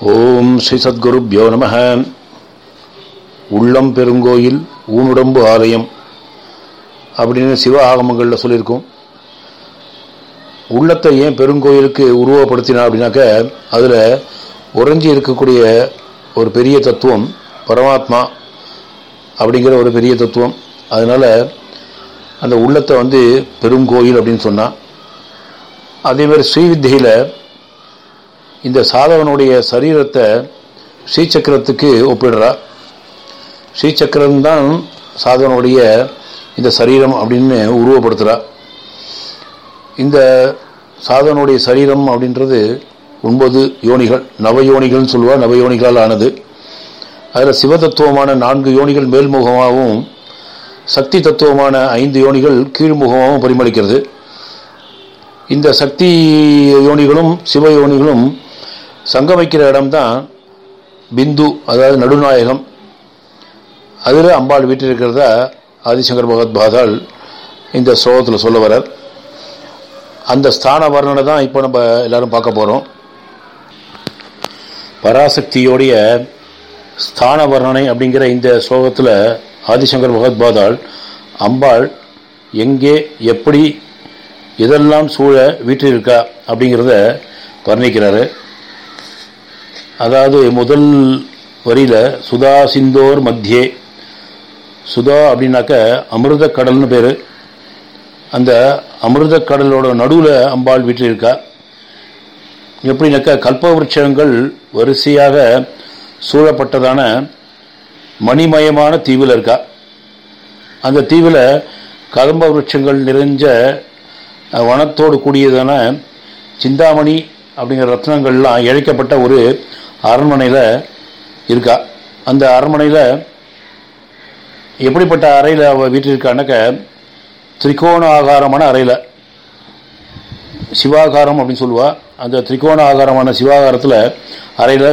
ஓம் ஸ்ரீ சத்குருப்யோ நம உள்ளம் பெருங்கோயில் ஊனுடம்பு ஆலயம் அப்படின்னு சிவ ஆகமங்களில் சொல்லியிருக்கோம் உள்ளத்தை ஏன் பெருங்கோயிலுக்கு உருவப்படுத்தினா அப்படின்னாக்க அதில் உறைஞ்சி இருக்கக்கூடிய ஒரு பெரிய தத்துவம் பரமாத்மா அப்படிங்கிற ஒரு பெரிய தத்துவம் அதனால் அந்த உள்ளத்தை வந்து பெருங்கோயில் அப்படின்னு சொன்னான் அதேமாதிரி ஸ்ரீவித்தியில் இந்த சாதகனுடைய சரீரத்தை ஸ்ரீசக்கரத்துக்கு ஒப்பிடுறா ஸ்ரீசக்கரம் தான் சாதகனுடைய இந்த சரீரம் அப்படின்னு உருவப்படுத்துகிறா இந்த சாதகனுடைய சரீரம் அப்படின்றது ஒன்பது யோனிகள் நவயோனிகள்னு சொல்லுவா நவயோனிகளால் ஆனது அதில் சிவதத்துவமான நான்கு யோனிகள் மேல்முகமாகவும் சக்தி தத்துவமான ஐந்து யோனிகள் கீழ்முகமாகவும் பரிமளிக்கிறது இந்த சக்தி யோனிகளும் சிவ யோனிகளும் சங்கமிக்கிற இடம்தான் பிந்து அதாவது நடுநாயகம் அதில் அம்பாள் வீட்டில் இருக்கிறதா ஆதிசங்கர் பகவத் பாதால் இந்த ஸ்லோகத்தில் சொல்ல வரார் அந்த ஸ்தான வர்ணனை தான் இப்போ நம்ம எல்லாரும் பார்க்க போகிறோம் பராசக்தியோடைய ஸ்தான வர்ணனை அப்படிங்கிற இந்த ஸ்லோகத்தில் ஆதிசங்கர் பகவத் பாதால் அம்பாள் எங்கே எப்படி இதெல்லாம் சூழ வீட்டில் இருக்கா அப்படிங்கிறத வர்ணிக்கிறாரு அதாவது முதல் வரியில் சுதா சிந்தோர் மத்தியே சுதா அப்படின்னாக்க அமிர்த கடல்னு பேர் அந்த அமிர்த கடலோட நடுவில் அம்பாள் வீட்டில் இருக்கா எப்படின்னாக்கா கல்பவருட்சங்கள் வரிசையாக சூழப்பட்டதான மணிமயமான தீவில் இருக்கா அந்த தீவில் கதம்ப விருட்சங்கள் நிறைஞ்ச வனத்தோடு கூடியதான சிந்தாமணி அப்படிங்கிற ரத்னங்கள்லாம் இழைக்கப்பட்ட ஒரு அரண்மனையில் இருக்கா அந்த அரண்மனையில் எப்படிப்பட்ட அறையில் அவள் வீட்டில் இருக்கான்னாக்க திரிகோண ஆகாரமான அறையில் சிவாகாரம் அப்படின்னு சொல்லுவா அந்த திரிகோண ஆகாரமான சிவாகாரத்தில் அறையில்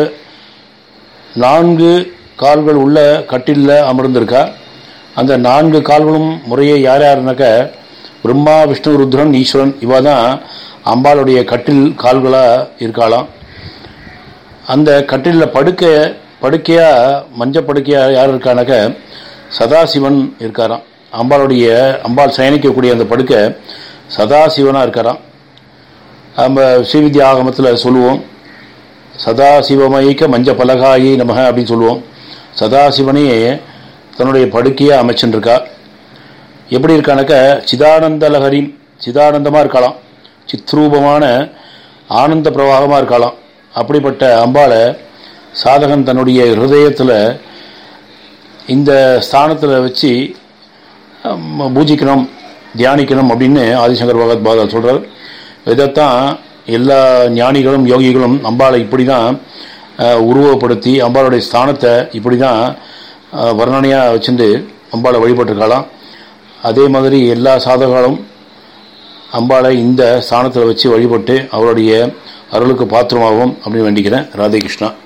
நான்கு கால்கள் உள்ள கட்டிலில் அமர்ந்திருக்கா அந்த நான்கு கால்களும் முறையே யார் யாருனாக்க பிரம்மா விஷ்ணு ருத்ரன் ஈஸ்வரன் இவா தான் அம்பாளுடைய கட்டில் கால்களாக இருக்காளாம் அந்த கட்டிலில் படுக்க படுக்கையாக மஞ்ச படுக்கையாக யார் இருக்கானாக்க சதாசிவன் இருக்காராம் அம்பாளுடைய அம்பாள் சயனிக்கக்கூடிய அந்த படுக்கை சதாசிவனாக இருக்காராம் நம்ம ஸ்ரீவித்யா ஆகமத்தில் சொல்லுவோம் சதாசிவமயிக்க மஞ்ச பலகாயி நமக அப்படின்னு சொல்லுவோம் சதாசிவனையே தன்னுடைய படுக்கையை அமைச்சுருக்கா எப்படி இருக்கானாக்க சிதானந்த லஹரி சிதானந்தமாக இருக்கலாம் சித்ரூபமான ஆனந்த பிரவாகமாக இருக்கலாம் அப்படிப்பட்ட அம்பாளை சாதகன் தன்னுடைய ஹிருதயத்தில் இந்த ஸ்தானத்தில் வச்சு பூஜிக்கணும் தியானிக்கணும் அப்படின்னு ஆதிசங்கர் பகவத் பாதல் சொல்கிறார் இதைத்தான் எல்லா ஞானிகளும் யோகிகளும் அம்பாளை இப்படி தான் உருவப்படுத்தி அம்பாளுடைய ஸ்தானத்தை இப்படி தான் வர்ணனையாக வச்சுட்டு அம்பாளை வழிபட்டிருக்கலாம் அதே மாதிரி எல்லா சாதகங்களும் அம்பாளை இந்த ஸ்தானத்தில் வச்சு வழிபட்டு அவருடைய அருளுக்கு பாத்திரமாகவும் அப்படின்னு வேண்டிக்கிறேன் ராதே கிருஷ்ணா